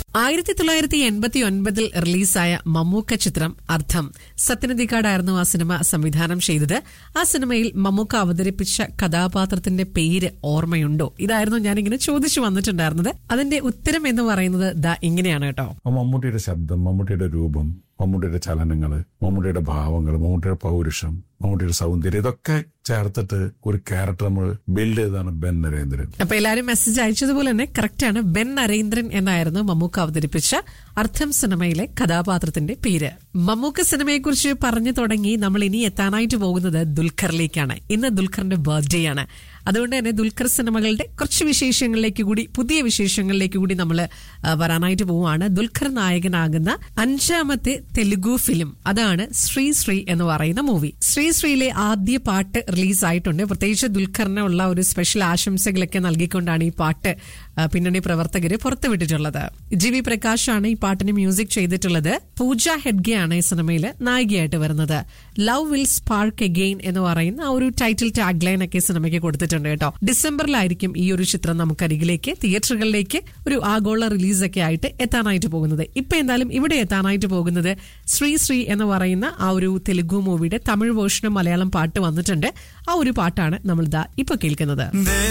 ആയിരത്തി തൊള്ളായിരത്തി എൺപത്തി ഒൻപതിൽ റിലീസായ മമ്മൂക്ക ചിത്രം അർത്ഥം സത്യനദിക്കാടായിരുന്നു ആ സിനിമ സംവിധാനം ചെയ്തത് ആ സിനിമയിൽ മമ്മൂക്ക അവതരിപ്പിച്ച കഥാപാത്രത്തിന്റെ പേര് ഓർമ്മയുണ്ടോ ഇതായിരുന്നു ഞാനിങ്ങനെ ചോദിച്ചു വന്നിട്ടുണ്ടായിരുന്നത് അതിന്റെ ഉത്തരം എന്ന് പറയുന്നത് ദാ ഇങ്ങനെയാണ് കേട്ടോ ആ മമ്മൂട്ടിയുടെ ശബ്ദം മമ്മൂട്ടിയുടെ രൂപം മമ്മൂട്ടിയുടെ ചലനങ്ങള് മമ്മൂട്ടിയുടെ ഭാവങ്ങൾ മമ്മൂട്ടിയുടെ പൗരുഷം മമ്മൂട്ടിയുടെ സൗന്ദര്യം ഇതൊക്കെ ചേർത്തിട്ട് ഒരു ക്യാരക്ടർ നമ്മൾ ബിൽഡ് ചെയ്തതാണ് ബെൻ നരേന്ദ്രൻ അപ്പൊ എല്ലാരും മെസ്സേജ് അയച്ചതുപോലെ തന്നെ കറക്റ്റ് ആണ് ബെൻ നരേന്ദ്രൻ എന്നായിരുന്നു മമ്മൂക്ക അവതരിപ്പിച്ച അർത്ഥം സിനിമയിലെ കഥാപാത്രത്തിന്റെ പേര് മമ്മൂക്ക സിനിമയെക്കുറിച്ച് പറഞ്ഞു തുടങ്ങി നമ്മൾ ഇനി എത്താനായിട്ട് പോകുന്നത് ദുൽഖറിലേക്കാണ് ഇന്ന് ദുൽഖറിന്റെ ബർത്ത്ഡേ ആണ് അതുകൊണ്ട് തന്നെ ദുൽഖർ സിനിമകളുടെ കുറച്ച് വിശേഷങ്ങളിലേക്ക് കൂടി പുതിയ വിശേഷങ്ങളിലേക്ക് കൂടി നമ്മൾ വരാനായിട്ട് പോവുകയാണ് ദുൽഖർ നായകനാകുന്ന അഞ്ചാമത്തെ തെലുഗു ഫിലിം അതാണ് ശ്രീ ശ്രീ എന്ന് പറയുന്ന മൂവി ശ്രീ ശ്രീയിലെ ആദ്യ പാട്ട് റിലീസ് ആയിട്ടുണ്ട് പ്രത്യേകിച്ച് ദുൽഖറിന് ഉള്ള ഒരു സ്പെഷ്യൽ ആശംസകളൊക്കെ നൽകിക്കൊണ്ടാണ് ഈ പാട്ട് ആ, പിന്നണി പ്രവർത്തകര് പുറത്തുവിട്ടിട്ടുള്ളത് ജി വി പ്രകാശ് ആണ് ഈ പാട്ടിന് മ്യൂസിക് ചെയ്തിട്ടുള്ളത് പൂജ ഹെഡ്ഗെ ആണ് ഈ സിനിമയിൽ നായികയായിട്ട് വരുന്നത് ലവ് വിൽ സ്പാർക്ക് അഗെയിൻ എന്ന് പറയുന്ന ആ ഒരു ടൈറ്റിൽ ടാഗ് ലൈൻ ഒക്കെ ഈ സിനിമയ്ക്ക് കൊടുത്തിട്ടുണ്ട് കേട്ടോ ഡിസംബറിലായിരിക്കും ഈ ഒരു ചിത്രം നമുക്ക് അരികിലേക്ക് തിയേറ്ററുകളിലേക്ക് ഒരു ആഗോള റിലീസൊക്കെ ആയിട്ട് എത്താനായിട്ട് പോകുന്നത് ഇപ്പൊ എന്തായാലും ഇവിടെ എത്താനായിട്ട് പോകുന്നത് ശ്രീ ശ്രീ എന്ന് പറയുന്ന ആ ഒരു തെലുഗു മൂവിയുടെ തമിഴ് വേർഷനും മലയാളം പാട്ട് വന്നിട്ടുണ്ട് ആ ഒരു പാട്ടാണ് നമ്മൾ ഇതാ ഇപ്പൊ കേൾക്കുന്നത്